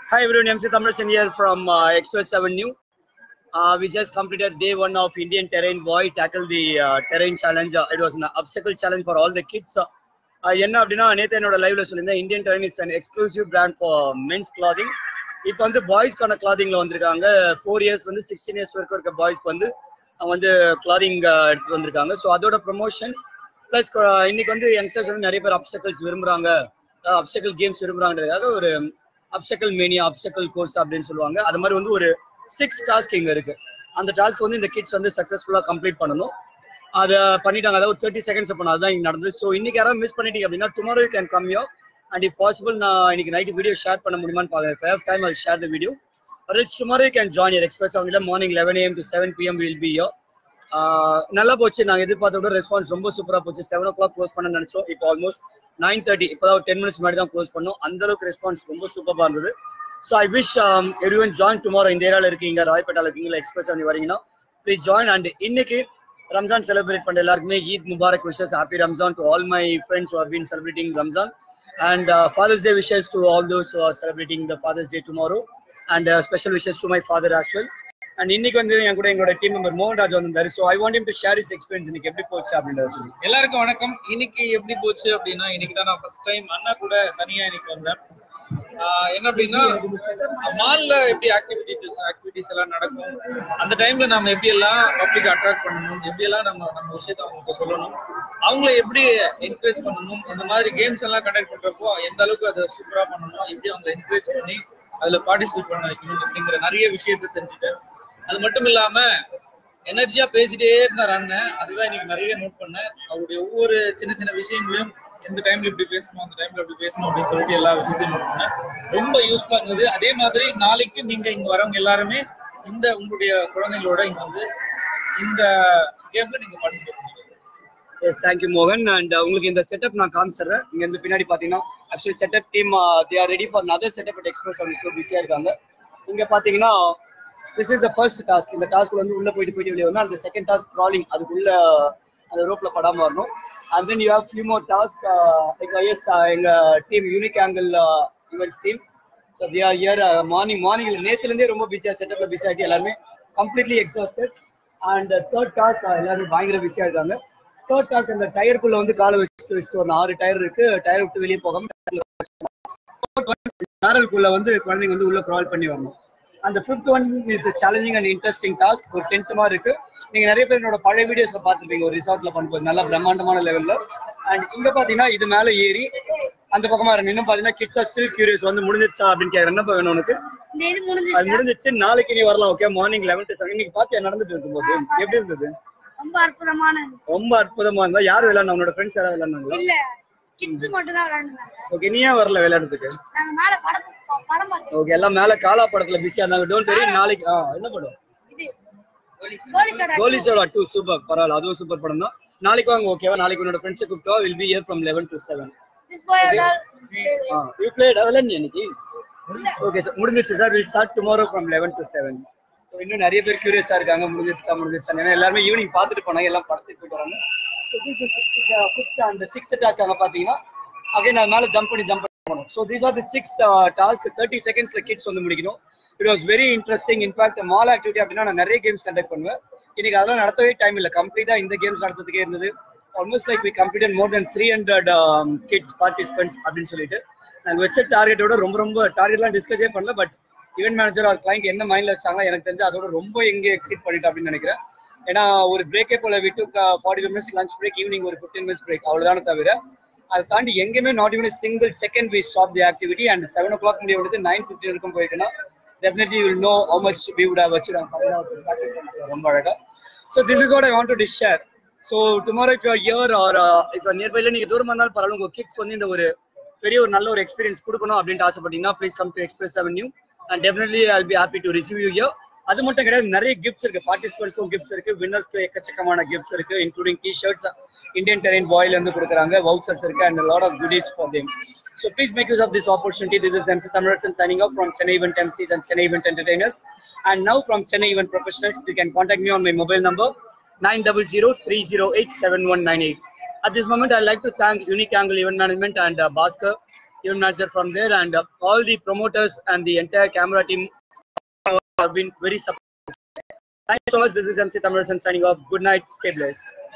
Hi everyone, MC Thamrasan here from uh, Express Avenue. Uh, we just completed day one of Indian Terrain Boy, tackled the uh, terrain challenge. Uh, it was an obstacle challenge for all the kids. Uh, uh, என்ன அப்படின்னா நேற்று என்னோட லைவ்ல சொல்லியிருந்தேன் Indian Terrain is an exclusive brand for men's clothing இப்போ வந்து பாய்ஸ்க்கான கிளாதிங்ல வந்திருக்காங்க ஃபோர் இயர்ஸ் வந்து சிக்ஸ்டீன் இயர்ஸ் வரைக்கும் இருக்க பாய்ஸ்க்கு வந்து அவங்க வந்து கிளாதிங் எடுத்துட்டு வந்திருக்காங்க ஸோ அதோட ப்ரொமோஷன்ஸ் ப்ளஸ் இன்னைக்கு வந்து யங்ஸ்டர்ஸ் வந்து நிறைய பேர் அப்சக்கல்ஸ் விரும்புறாங்க அப்சக்கல் கேம்ஸ் விரும்புறாங்கிறதுக்காக ஒரு அப்சக்கல் மேனியா அப்சக்கல் கோர்ஸ் அப்படின்னு சொல்லுவாங்க அது மாதிரி வந்து ஒரு சிக்ஸ் டாஸ்க் இங்க இருக்கு அந்த டாஸ்க் வந்து இந்த கிட்ஸ் வந்து சக்ஸஸ்ஃபுல்லா கம்ப்ளீட் பண்ணணும் அதை பண்ணிட்டாங்க அதாவது தேர்ட்டி செகண்ட்ஸ் பண்ண அதுதான் இங்க நடந்தது ஸோ இன்னைக்கு யாராவது மிஸ் பண்ணிட்டீங்க அப்படின்னா tomorrow you can come you and if possible நான் இன்னைக்கு நைட் வீடியோ ஷேர் பண்ண முடியுமான்னு பார்க்குறேன் time I share the video tomorrow you can join your Express அவங்க morning eleven AM to seven PM will be you நல்லா போச்சு நாங்கள் எதிர்பார்த்த விட ரெஸ்பான்ஸ் ரொம்ப சூப்பராக போச்சு செவன் ஓ கிளாக் க்ளோஸ் பண்ண நினைச்சோம் இப்போ ஆல்மோஸ்ட் நைன் தேர்ட்டி இப்போ ஒரு டென் மினிட்ஸ் முன்னாடி தான் க்ளோஸ் பண்ணோம் அந்த அளவுக்கு ரெஸ்பான்ஸ் ரொம்ப சூப்பராக இருந்தது so I wish everyone join tomorrow இந்த ஏரியாவில் இருக்கீங்க ராய்பேட்டாவில் இருக்கீங்க எக்ஸ்பிரஸ் பண்ணி வரீங்கன்னா ப்ளீஸ் ஜாயின் அண்ட் இன்னைக்கு ரம்ஜான் செலிப்ரேட் பண்ண எல்லாருக்குமே Eid Mubarak wishes happy Ramzan to all my friends who been celebrating Ramzan and Father's Day wishes to all those who are celebrating the Father's Day tomorrow and special wishes to my father as well and இன்னைக்கு வந்து என் கூட எங்களோட team member Mohanraj வந்திருந்தாரு so I want to share his experience இன்னைக்கு எப்படி போச்சு அப்படின்றத சொல்லி எல்லாருக்கும் வணக்கம் இன்னைக்கு எப்படி போச்சு அப்படின்னா இன்னைக்கு தான் நான் ஃபர்ஸ்ட் டைம் அண்ணா கூட தனியா இன்னைக்கு வந்தேன் ஆஹ் என்ன அப்படின்னா மால்ல எப்படி ஆக்டிவிட்டிஸ் ஆக்டிவிட்டிஸ் எல்லாம் நடக்கும் அந்த டைம்ல நம்ம எப்படி எல்லாம் பப்ளிக் அட்ராக்ட் பண்ணணும் எப்படி எல்லாம் நம்ம நம்ம விஷயத்த அவங்களுக்கு சொல்லணும் அவங்கள எப்படி என்கரேஜ் பண்ணணும் இந்த மாதிரி கேம்ஸ் எல்லாம் கண்டக்ட் பண்றப்போ எந்த அளவுக்கு அதை சூப்பரா பண்ணணும் எப்படி அவங்களை என்கரேஜ் பண்ணி அதுல பார்ட்டிசிபேட் பண்ண வைக்கணும் அப்படிங்கிற நிறைய விஷயத்த தெரிஞ்சுட்டேன் அது மட்டும் இல்லாம எனர்ஜியா பேசிட்டே இருந்தார் அண்ணன் அதுதான் இன்னைக்கு நிறைய நோட் பண்ணேன் அவருடைய ஒவ்வொரு சின்ன சின்ன விஷயங்களையும் எந்த டைம்ல இப்படி பேசணும் அந்த டைம்ல இப்படி பேசணும் அப்படின்னு சொல்லிட்டு எல்லா விஷயத்தையும் நோட் பண்ணேன் ரொம்ப யூஸ்ஃபுல்லா இருந்தது அதே மாதிரி நாளைக்கு நீங்க இங்க வரவங்க எல்லாருமே இந்த உங்களுடைய குழந்தைங்களோட இங்க வந்து இந்த கேம்ல நீங்க பார்ட்டிசிபேட் பண்ணுங்க எஸ் தேங்க்யூ மோகன் அண்ட் உங்களுக்கு இந்த செட்டப் நான் காமிச்சிடுறேன் இங்க இருந்து பின்னாடி பாத்தீங்கன்னா actually setup team they are ready for other setup at Express அவங்க ஷோ பிஸியா இருக்காங்க இங்க பாத்தீங்கன்னா this is the first task இந்த டாஸ்க் வந்து உள்ள போயிட்டு போயிட்டு வெளியே வரணும் அந்த செகண்ட் டாஸ்க் க்ராலிங் அதுக்குள்ள அந்த ரோப்ல படாம வரணும் and then you have few more task எங்க எஸ் எங்க team unique angle events team so they are here morning மார்னிங்ல நேத்துல இருந்தே ரொம்ப பிஸியா செட்டப்ல பிஸி ஆகிட்டு எல்லாருமே completely exhausted and third task எல்லாருமே பயங்கர பிஸியா இருக்காங்க தேர்ட் டாஸ்க் அந்த டயருக்குள்ள வந்து காலை வச்சுட்டு வச்சுட்டு ஒரு ஆறு டயர் இருக்கு டயர் விட்டு வெளியே போகாம டயருக்குள்ள வந்து குழந்தைங்க வந்து உள்ள க்ரால் பண்ணி வரணும் அந்த fifth one is challenging and interesting task ஒரு டென்த் மாதிரி இருக்கு நீங்க நிறைய பேர் என்னோட பழைய வீடியோஸ்ல பார்த்துருப்பீங்க ஒரு ரிசார்ட்ல பண்ணும்போது நல்லா பிரம்மாண்டமான லெவல்ல அண்ட் இங்க பாத்தீங்கன்னா இது மேல ஏறி அந்த பக்கமா இருக்கு இன்னும் பாத்தீங்கன்னா கிட்ஸ் ஆர் ஸ்டில் கியூரியஸ் வந்து முடிஞ்சிச்சா அப்படின்னு கேக்குறேன் என்ன வேணும் உனக்கு இந்த இது அது முடிஞ்சிச்சு முடிஞ்சிச்சு நாளைக்கு நீ வரலாம் okay morning eleven to seven இன்னைக்கு பாத்தியா நடந்துட்டு இருக்கும்போது எப்படி இருந்தது ரொம்ப அற்புதமான இருந்துச்சு ரொம்ப அற்புதமா இருந்தா யார் விளையாடணும் உன்னோட ஃப்ரெண்ட்ஸ் யாராவது விளையாடுனாங்களா இல்ல கிட்ஸ் மட்டும் தான் விளையாடுனாங்க ஓகே நீ ஏன் வரல விளையாடுறதுக்கு நாங்க மேல படம் பா- படம் பார்த்தோம் ஓகே எல்லாம் மேல காலா படத்துல பிஸியா இருந்தாங்க டோன்ட் வெரி நாளைக்கு ஆ என்ன படம் இது போலீஸோட கோலிசோட டூ சூப்பர் பரவாயில்ல அதுவும் சூப்பர் படம் தான் நாளைக்கு வாங்க ஓகேவா நாளைக்கு உன்னோட ஃப்ரெண்ட்ஸ் கூப்பிட்டா will be here from eleven to seven this பாயோட ஆ யூ பிளேட் விளையாடி இன்னைக்கு ஓகே சார் முடிஞ்சிச்சு sir will start tomorrow from eleven to seven so இன்னும் நிறைய பேர் கியூரியஸா இருக்காங்க முடிஞ்சிச்சா முடிஞ்சிச்சா ஏன்னா எல்லாருமே ஈவினிங் பார்த்துட்டு போனாங்க எல்லாம் படத்துக்கு போயிட்டு வராங்க ஸோ அந்த சிக்ஸ்த் டாஸ்க் அங்கே பார்த்தீங்கன்னா அகைன் அது மேலே ஜம்ப் பண்ணி ஜம்ப் பண்ணணும் so these are the six task thirty செகண்ட்ஸ்ல கிட்ஸ் வந்து முடிக்கணும் it was very interesting in fact mall activity அப்படின்னா நான் நிறைய கேம்ஸ் கண்டக்ட் பண்ணுவேன் இன்னைக்கு அதெல்லாம் நடத்தவே டைம் இல்லை கம்ப்ளீட்டா இந்த கேம்ஸ் நடத்துறதுக்கே இருந்தது almost like we completed more than three hundred kids participants அப்படின்னு சொல்லிட்டு நாங்கள் வச்ச டார்கெட்டோட ரொம்ப ரொம்ப டார்கெட்லாம் டிஸ்கஸே பண்ணல but event manager or client என்ன மைண்ட்ல வச்சாங்களோ எனக்கு தெரிஞ்சு அதோட ரொம்ப எங்கே எக்ஸிட் பண்ணிட்டு அப்படின்னு நினைக்கிறேன் ஏன்னா ஒரு பிரேக்கே போல விட்டு forty minutes lunch break evening ஒரு ஃபிஃப்டீன் மினிட்ஸ் பிரேக் அவ்வளவுதானே தவிர அதை தாண்டி எங்கேயுமே not even single second we stop the activity and seven o'clock முடிய வந்து நைன் ஃபிஃப்டின் இருக்கும் போயிட்டுனா definitely will know how much we would have வச்சு ரொம்ப அழகா so this is what I want to share so tomorrow if you're here or இப்போ நியர்பைல நீங்க தூரமா இருந்தாலும் பரவாயில்ல உங்க கிட்ஸ்க்கு வந்து இந்த ஒரு பெரிய ஒரு நல்ல ஒரு எக்ஸ்பீரியன்ஸ் கொடுக்கணும் அப்படின்ட்டு ஆசைப்பட்டீங்கன்னா please come to Express Avenue and definitely I be happy to receive you here அது மட்டும் கிடையாது நிறைய கிஃப்ட்ஸ் இருக்கு பார்ட்டிசிபென்ட்ஸ்க்கும் கிஃப்ட்ஸ் இருக்கு வின்னர்ஸ்க்கு எக்கச்சக்கமான கிஃப்ட்ஸ் இருக்கு including T shirts Indian Terrain பாயில இருந்து கொடுக்குறாங்க வவுச்சர்ஸ் இருக்கு and lot of goodies for them so please make use of this opportunity this is MC Tamilarasan signing off from Chennai event MCs and Chennai event entertainers. And now from Chennai event professionals, you can contact me on my mobile number 900-308-7198. At this moment, I'd like to thank Unique Angle Event Management and uh, Bhaskar event manager from there, and uh, all the promoters and the entire camera team have been very supportive. Thank you so much. This is MC Thamarasan signing off. Good night. Stay blessed.